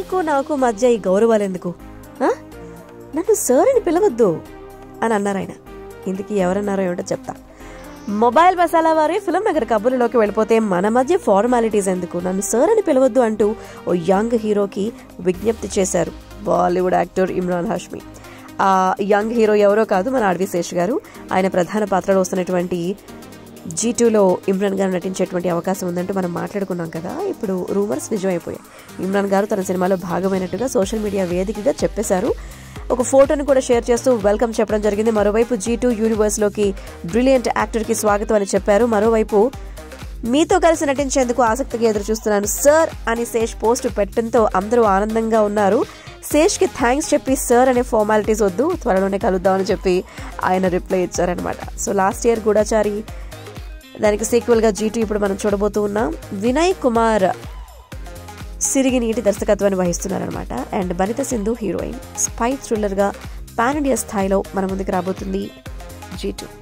నీకు నాకు మధ్య ఈ గౌరవాలు ఎందుకు ఆ? నన్ను సార్ అని పిలవద్దు అని అన్నారు ఆయన ఇందుకు ఎవరన్నారో ఏమిటో చెప్తా మొబైల్ మసాలా వారి ఫిలిం నగర్ కబుర్లోకి వెళ్ళిపోతే మన మధ్య ఫార్మాలిటీస్ ఎందుకు నన్ను సార్ అని పిలవద్దు అంటూ ఓ యంగ్ హీరోకి విజ్ఞప్తి చేశారు బాలీవుడ్ యాక్టర్ ఇమ్రాన్ హాష్మి ఆ యంగ్ హీరో ఎవరో కాదు మన అడవి శేష్ గారు ఆయన ప్రధాన పాత్రలో వస్తున్నటువంటి జీ టూలో ఇమ్రాన్ గారు నటించేటువంటి అవకాశం ఉందంటూ మనం మాట్లాడుకున్నాం కదా ఇప్పుడు రూమర్స్ నిజమైపోయాయి ఇమ్రాన్ గారు తన సినిమాలో భాగమైనట్టుగా సోషల్ మీడియా వేదికగా చెప్పేశారు ఒక ఫోటోని కూడా షేర్ చేస్తూ వెల్కమ్ చెప్పడం జరిగింది మరోవైపు జీ టూ యూనివర్స్లోకి బ్రిలియంట్ యాక్టర్కి స్వాగతం అని చెప్పారు మరోవైపు మీతో కలిసి నటించేందుకు ఆసక్తిగా ఎదురు చూస్తున్నాను సార్ అని శేష్ పోస్ట్ పెట్టడంతో అందరూ ఆనందంగా ఉన్నారు శేష్కి థ్యాంక్స్ చెప్పి సార్ అనే ఫార్మాలిటీస్ వద్దు త్వరలోనే కలుద్దామని చెప్పి ఆయన రిప్లై ఇచ్చారనమాట సో లాస్ట్ ఇయర్ గూఢచారి దానికి సీక్వెల్గా జీటు ఇప్పుడు మనం చూడబోతూ ఉన్నాం వినయ్ కుమార్ సిరిగి నీటి దర్శకత్వాన్ని వహిస్తున్నారనమాట and Banita Sandhu heroine spy థ్రిల్లర్గా పాన్ ఇండియా స్థాయిలో మన ముందుకు రాబోతుంది జీటు